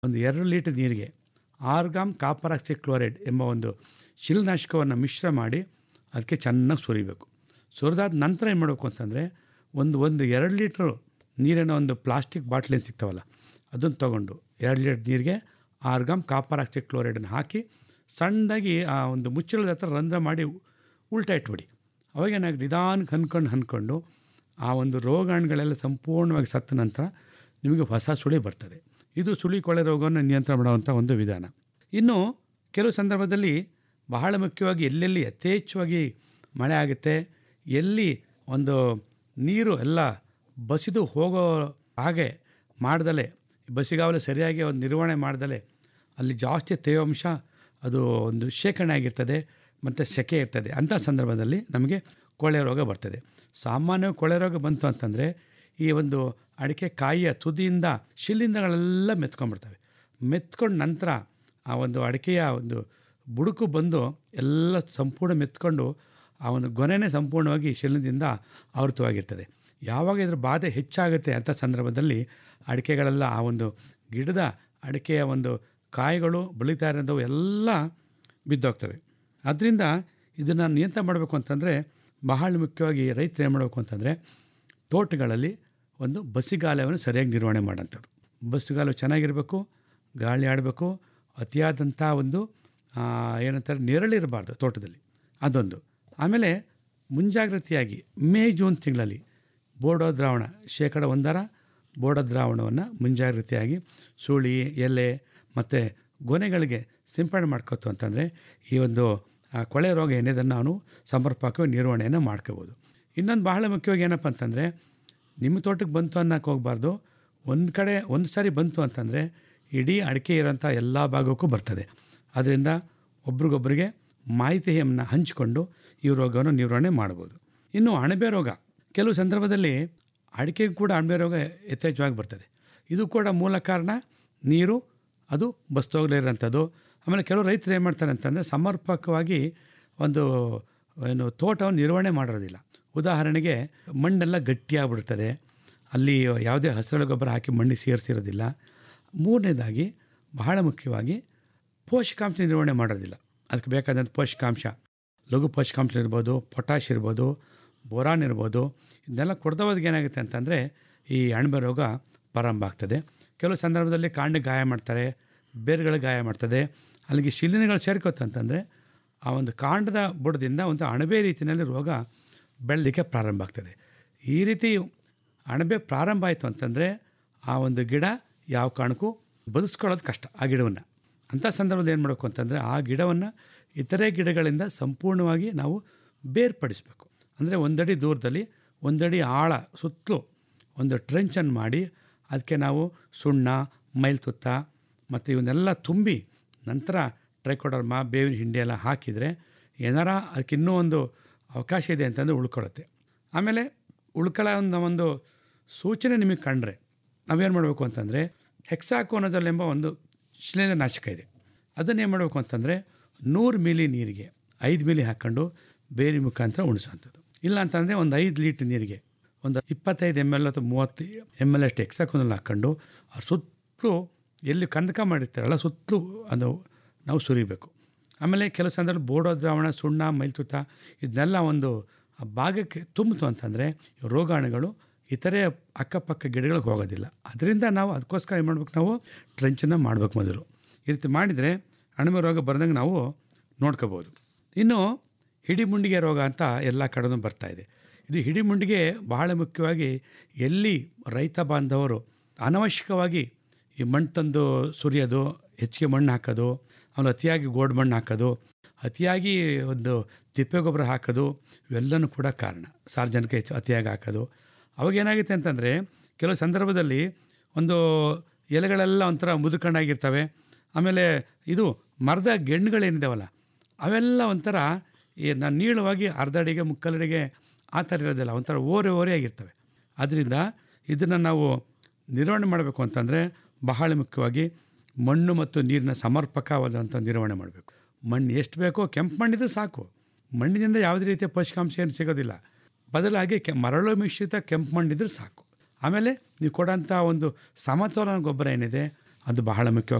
ಒಂದು ಎರಡು ಲೀಟರ್ ನೀರಿಗೆ ಆರ್ಗಾಮ್ ಕಾಪರ್ ಆಕ್ಸಿ ಕ್ಲೋರೈಡ್ ಎಂಬ ಒಂದು ಶಿಲನಾಶಕವನ್ನು ಮಿಶ್ರ ಮಾಡಿ ಅದಕ್ಕೆ ಚೆನ್ನಾಗಿ ಸುರಿಬೇಕು ಸುರಿದಾದ ನಂತರ ಏನು ಮಾಡಬೇಕು ಅಂತಂದರೆ ಒಂದು ಒಂದು ಎರಡು ಲೀಟ್ರು ನೀರಿನ ಒಂದು ಪ್ಲಾಸ್ಟಿಕ್ ಬಾಟ್ಲಿ ಏನು ಸಿಗ್ತಾವಲ್ಲ ಅದನ್ನು ತೊಗೊಂಡು ಎರಡು ಲೀಟರ್ ನೀರಿಗೆ ಆರ್ಗಾಮ್ ಕಾಪರ್ ಆಕ್ಸಿ ಕ್ಲೋರೈಡನ್ನು ಹಾಕಿ ಸಣ್ಣದಾಗಿ ಆ ಒಂದು ಮುಚ್ಚಳದ ಹತ್ರ ರಂಧ್ರ ಮಾಡಿ ಉಲ್ಟಾ ಇಟ್ಬಿಡಿ ಅವಾಗ ಏನಾಗಿ ನಿಧಾನಕ್ಕೆ ಹನ್ಕೊಂಡು ಹನ್ಕೊಂಡು ಆ ಒಂದು ರೋಗಾಣುಗಳೆಲ್ಲ ಸಂಪೂರ್ಣವಾಗಿ ಸತ್ತ ನಂತರ ನಿಮಗೆ ಹೊಸ ಸುಳಿ ಬರ್ತದೆ ಇದು ಸುಳಿ ಕೊಳೆ ರೋಗವನ್ನು ನಿಯಂತ್ರಣ ಮಾಡುವಂಥ ಒಂದು ವಿಧಾನ ಇನ್ನು ಕೆಲವು ಸಂದರ್ಭದಲ್ಲಿ ಬಹಳ ಮುಖ್ಯವಾಗಿ ಎಲ್ಲೆಲ್ಲಿ ಯಥೇಚ್ಛವಾಗಿ ಮಳೆ ಆಗುತ್ತೆ ಎಲ್ಲಿ ಒಂದು ನೀರು ಎಲ್ಲ ಬಸಿದು ಹೋಗೋ ಹಾಗೆ ಮಾಡ್ದಲೆ ಬಸಿಗಾವಲು ಸರಿಯಾಗಿ ಒಂದು ನಿರ್ವಹಣೆ ಮಾಡ್ದಲೆ ಅಲ್ಲಿ ಜಾಸ್ತಿ ತೇವಾಂಶ ಅದು ಒಂದು ಶೇಖರಣೆ ಆಗಿರ್ತದೆ ಮತ್ತು ಸೆಕೆ ಇರ್ತದೆ ಅಂಥ ಸಂದರ್ಭದಲ್ಲಿ ನಮಗೆ ಕೊಳೆ ರೋಗ ಬರ್ತದೆ ಸಾಮಾನ್ಯ ಕೊಳೆ ರೋಗ ಬಂತು ಅಂತಂದರೆ ಈ ಒಂದು ಅಡಿಕೆ ಕಾಯಿಯ ತುದಿಯಿಂದ ಶಿಲಿಂದಗಳೆಲ್ಲ ಮೆತ್ಕೊಂಡ್ಬಿಡ್ತವೆ ಮೆತ್ಕೊಂಡು ನಂತರ ಆ ಒಂದು ಅಡಿಕೆಯ ಒಂದು ಬುಡುಕು ಬಂದು ಎಲ್ಲ ಸಂಪೂರ್ಣ ಮೆತ್ಕೊಂಡು ಆ ಒಂದು ಗೊನೆನೇ ಸಂಪೂರ್ಣವಾಗಿ ಶಿಲಿಂದಿಂದ ಆವೃತವಾಗಿರ್ತದೆ ಯಾವಾಗ ಇದ್ರ ಬಾಧೆ ಹೆಚ್ಚಾಗುತ್ತೆ ಅಂಥ ಸಂದರ್ಭದಲ್ಲಿ ಅಡಿಕೆಗಳೆಲ್ಲ ಆ ಒಂದು ಗಿಡದ ಅಡಿಕೆಯ ಒಂದು ಕಾಯಿಗಳು ಬೆಳೀತಾ ಇರೋಂಥವು ಎಲ್ಲ ಬಿದ್ದೋಗ್ತವೆ ಅದರಿಂದ ಇದನ್ನು ನಿಯಂತ್ರಣ ಮಾಡಬೇಕು ಅಂತಂದರೆ ಬಹಳ ಮುಖ್ಯವಾಗಿ ರೈತರು ಏನು ಮಾಡಬೇಕು ಅಂತಂದರೆ ತೋಟಗಳಲ್ಲಿ ಒಂದು ಬಸಿಗಾಲವನ್ನು ಸರಿಯಾಗಿ ನಿರ್ವಹಣೆ ಮಾಡೋಂಥದ್ದು ಬಸ್ಸುಗಾಲು ಚೆನ್ನಾಗಿರಬೇಕು ಗಾಳಿ ಆಡಬೇಕು ಅತಿಯಾದಂಥ ಒಂದು ಆ, ಏನಂತಾರೆ ನೆರಳಿರಬಾರ್ದು ತೋಟದಲ್ಲಿ ಅದೊಂದು ಆಮೇಲೆ ಮುಂಜಾಗ್ರತೆಯಾಗಿ ಮೇ ಜೂನ್ ತಿಂಗಳಲ್ಲಿ ಬೋಡೋ ದ್ರಾವಣ ಶೇಕಡ ಒಂದರ ಬೋಡೋ ದ್ರಾವಣವನ್ನು ಮುಂಜಾಗ್ರತೆಯಾಗಿ ಸುಳಿ ಎಲೆ ಮತ್ತು ಗೊನೆಗಳಿಗೆ ಸಿಂಪಡಣೆ ಮಾಡ್ಕೊತು ಅಂತಂದರೆ ಈ ಒಂದು ಆ ಕೊಳೆ ರೋಗ ಏನಿದೆ ನಾವು ಸಮರ್ಪಕವಾಗಿ ನಿರ್ವಹಣೆಯನ್ನು ಮಾಡ್ಕೋಬೋದು ಇನ್ನೊಂದು ಬಹಳ ಮುಖ್ಯವಾಗಿ ಏನಪ್ಪ ಅಂತಂದರೆ ನಿಮ್ಮ ತೋಟಕ್ಕೆ ಬಂತು ಅನ್ನೋಕೆ ಹೋಗಬಾರ್ದು ಒಂದು ಕಡೆ ಒಂದು ಸಾರಿ ಬಂತು ಅಂತಂದರೆ ಇಡೀ ಅಡಿಕೆ ಇರೋಂಥ ಎಲ್ಲ ಭಾಗಕ್ಕೂ ಬರ್ತದೆ ಅದರಿಂದ ಒಬ್ರಿಗೊಬ್ಬರಿಗೆ ಮಾಹಿತಿಯನ್ನು ಹಂಚಿಕೊಂಡು ಈ ರೋಗವನ್ನು ನಿರ್ವಹಣೆ ಮಾಡ್ಬೋದು ಇನ್ನು ಅಣಬೆ ರೋಗ ಕೆಲವು ಸಂದರ್ಭದಲ್ಲಿ ಅಡಿಕೆಗೂ ಕೂಡ ಅಣಬೆ ರೋಗ ಯಥೇಚ್ಛವಾಗಿ ಬರ್ತದೆ ಇದು ಕೂಡ ಮೂಲ ಕಾರಣ ನೀರು ಅದು ಬಸ್ತೋಗ್ಲಿರೋಂಥದ್ದು ಆಮೇಲೆ ಕೆಲವು ರೈತರು ಏನು ಮಾಡ್ತಾರೆ ಅಂತಂದರೆ ಸಮರ್ಪಕವಾಗಿ ಒಂದು ಏನು ತೋಟವನ್ನು ನಿರ್ವಹಣೆ ಮಾಡಿರೋದಿಲ್ಲ ಉದಾಹರಣೆಗೆ ಮಣ್ಣೆಲ್ಲ ಗಟ್ಟಿಯಾಗ್ಬಿಡ್ತದೆ ಅಲ್ಲಿ ಯಾವುದೇ ಹಸಿರು ಗೊಬ್ಬರ ಹಾಕಿ ಮಣ್ಣಿ ಸೇರಿಸಿರೋದಿಲ್ಲ ಮೂರನೇದಾಗಿ ಬಹಳ ಮುಖ್ಯವಾಗಿ ಪೋಷಕಾಂಶ ನಿರ್ವಹಣೆ ಮಾಡೋದಿಲ್ಲ ಅದಕ್ಕೆ ಬೇಕಾದಂಥ ಪೋಷಕಾಂಶ ಲಘು ಪೋಷಕಾಂಶ ಇರ್ಬೋದು ಪೊಟ್ಯಾಶ್ ಇರ್ಬೋದು ಬೋರಾನ್ ಇರ್ಬೋದು ಇದನ್ನೆಲ್ಲ ಕೊಡ್ದೋದಾಗ ಏನಾಗುತ್ತೆ ಅಂತಂದರೆ ಈ ಅಣಬೆ ರೋಗ ಪ್ರಾರಂಭ ಆಗ್ತದೆ ಕೆಲವು ಸಂದರ್ಭದಲ್ಲಿ ಕಾಂಡ ಗಾಯ ಮಾಡ್ತಾರೆ ಬೇರುಗಳು ಗಾಯ ಮಾಡ್ತದೆ ಅಲ್ಲಿಗೆ ಶಿಲೀನಗಳು ಸೇರ್ಕೋತು ಅಂತಂದರೆ ಆ ಒಂದು ಕಾಂಡದ ಬುಡದಿಂದ ಒಂದು ಅಣಬೆ ರೀತಿಯಲ್ಲಿ ರೋಗ ಬೆಳೆದಕ್ಕೆ ಪ್ರಾರಂಭ ಆಗ್ತದೆ ಈ ರೀತಿ ಅಣಬೆ ಪ್ರಾರಂಭ ಆಯಿತು ಅಂತಂದರೆ ಆ ಒಂದು ಗಿಡ ಯಾವ ಕಾರಣಕ್ಕೂ ಬದುಸ್ಕೊಳ್ಳೋದು ಕಷ್ಟ ಆ ಗಿಡವನ್ನು ಅಂಥ ಸಂದರ್ಭದಲ್ಲಿ ಏನು ಮಾಡಬೇಕು ಅಂತಂದರೆ ಆ ಗಿಡವನ್ನು ಇತರೆ ಗಿಡಗಳಿಂದ ಸಂಪೂರ್ಣವಾಗಿ ನಾವು ಬೇರ್ಪಡಿಸಬೇಕು ಅಂದರೆ ಒಂದಡಿ ದೂರದಲ್ಲಿ ಒಂದಡಿ ಆಳ ಸುತ್ತಲೂ ಒಂದು ಟ್ರೆಂಚನ್ನು ಮಾಡಿ ಅದಕ್ಕೆ ನಾವು ಸುಣ್ಣ ಮೈಲ್ತುತ್ತ ಮತ್ತು ಇವನ್ನೆಲ್ಲ ತುಂಬಿ ನಂತರ ಟ್ರೈಕೋಡರ್ಮಾ ಬೇವಿನ ಹಿಂಡಿ ಎಲ್ಲ ಹಾಕಿದರೆ ಏನಾರ ಅದಕ್ಕೆ ಇನ್ನೂ ಒಂದು ಅವಕಾಶ ಇದೆ ಅಂತಂದರೆ ಉಳ್ಕೊಳ್ಳುತ್ತೆ ಆಮೇಲೆ ಉಳ್ಕೊಳ್ಳೋ ಒಂದು ಒಂದು ಸೂಚನೆ ನಿಮಗೆ ಕಂಡ್ರೆ ನಾವೇನು ಮಾಡಬೇಕು ಅಂತಂದರೆ ಹೆಕ್ಸಾಕೋನದಲ್ಲೆಂಬ ಒಂದು ಶಿಲೀಂಧ್ರನಾಶಕ ಇದೆ ಅದನ್ನು ಏನು ಮಾಡಬೇಕು ಅಂತಂದರೆ ನೂರು ಮಿಲಿ ನೀರಿಗೆ ಐದು ಮಿಲಿ ಹಾಕ್ಕೊಂಡು ಬೇರೆ ಮುಖಾಂತರ ಉಣಿಸೋಂಥದ್ದು ಇಲ್ಲ ಅಂತಂದರೆ ಒಂದು ಐದು ಲೀಟ್ರ್ ನೀರಿಗೆ ಒಂದು ಇಪ್ಪತ್ತೈದು ಎಮ್ ಎಲ್ ಅಥವಾ ಮೂವತ್ತು ಎಮ್ ಎಲ್ ಅಷ್ಟು ಎಕ್ಸಾಕೋನಲ್ಲಿ ಹಾಕ್ಕೊಂಡು ಆ ಸುತ್ತಲೂ ಎಲ್ಲಿ ಕಂದಕ ಮಾಡಿರ್ತಾರಲ್ಲ ಸುತ್ತಲೂ ಅದು ನಾವು ಸುರಿಬೇಕು ಆಮೇಲೆ ಕೆಲವು ಸಂದರ್ಭ ಬೋಡೋ ದ್ರಾವಣ ಸುಣ್ಣ ಮೈಲ್ತುತ ಇದನ್ನೆಲ್ಲ ಒಂದು ಆ ಭಾಗಕ್ಕೆ ತುಂಬಿತು ಅಂತಂದರೆ ರೋಗಾಣುಗಳು ಇತರೆ ಅಕ್ಕಪಕ್ಕ ಗಿಡಗಳಿಗೆ ಹೋಗೋದಿಲ್ಲ ಅದರಿಂದ ನಾವು ಅದಕ್ಕೋಸ್ಕರ ಏನು ಮಾಡ್ಬೇಕು ನಾವು ಟ್ರೆಂಚನ್ನು ಮಾಡಬೇಕು ಮೊದಲು ಈ ರೀತಿ ಮಾಡಿದರೆ ಅಣಬೆ ರೋಗ ಬರ್ದಂಗೆ ನಾವು ನೋಡ್ಕೋಬೋದು ಇನ್ನು ಹಿಡಿಮುಂಡಿಗೆ ರೋಗ ಅಂತ ಎಲ್ಲ ಕಡೆನೂ ಬರ್ತಾ ಇದೆ ಇದು ಹಿಡಿಮುಂಡಿಗೆ ಬಹಳ ಮುಖ್ಯವಾಗಿ ಎಲ್ಲಿ ರೈತ ಬಾಂಧವರು ಅನವಶ್ಯಕವಾಗಿ ಈ ಮಣ್ಣು ತಂದು ಸುರಿಯೋದು ಹೆಚ್ಚಿಗೆ ಮಣ್ಣು ಹಾಕೋದು ಆಮೇಲೆ ಅತಿಯಾಗಿ ಗೋಡ್ ಮಣ್ಣು ಹಾಕೋದು ಅತಿಯಾಗಿ ಒಂದು ತಿಪ್ಪೆ ಗೊಬ್ಬರ ಹಾಕೋದು ಇವೆಲ್ಲನೂ ಕೂಡ ಕಾರಣ ಸಾರ್ವಜನಿಕ ಹೆಚ್ಚು ಅತಿಯಾಗಿ ಹಾಕೋದು ಅವಾಗ ಏನಾಗುತ್ತೆ ಅಂತಂದರೆ ಕೆಲವು ಸಂದರ್ಭದಲ್ಲಿ ಒಂದು ಎಲೆಗಳೆಲ್ಲ ಒಂಥರ ಮುದುಕಣ್ಣಾಗಿರ್ತವೆ ಆಮೇಲೆ ಇದು ಮರದ ಗೆಣ್ಣುಗಳೇನಿದಾವಲ್ಲ ಅವೆಲ್ಲ ಒಂಥರ ಈ ನಾನು ನೀಳವಾಗಿ ಅರ್ಧ ಅಡಿಗೆ ಮುಕ್ಕಲಡಿಗೆ ಆ ಥರ ಇರೋದಿಲ್ಲ ಒಂಥರ ಓರೆ ಓರೆ ಆಗಿರ್ತವೆ ಅದರಿಂದ ಇದನ್ನು ನಾವು ನಿರ್ವಹಣೆ ಮಾಡಬೇಕು ಅಂತಂದರೆ ಬಹಳ ಮುಖ್ಯವಾಗಿ ಮಣ್ಣು ಮತ್ತು ನೀರಿನ ಸಮರ್ಪಕವಾದಂಥ ನಿರ್ವಹಣೆ ಮಾಡಬೇಕು ಮಣ್ಣು ಎಷ್ಟು ಬೇಕೋ ಕೆಂಪು ಮಣ್ಣಿದ್ರೆ ಸಾಕು ಮಣ್ಣಿನಿಂದ ಯಾವುದೇ ರೀತಿಯ ಪೋಷಕಾಂಶ ಏನು ಸಿಗೋದಿಲ್ಲ ಬದಲಾಗಿ ಕೆ ಮರಳು ಮಿಶ್ರಿತ ಕೆಂಪು ಮಣ್ಣಿದ್ರೆ ಸಾಕು ಆಮೇಲೆ ನೀವು ಕೊಡೋಂಥ ಒಂದು ಸಮತೋಲನ ಗೊಬ್ಬರ ಏನಿದೆ ಅದು ಬಹಳ ಮುಖ್ಯ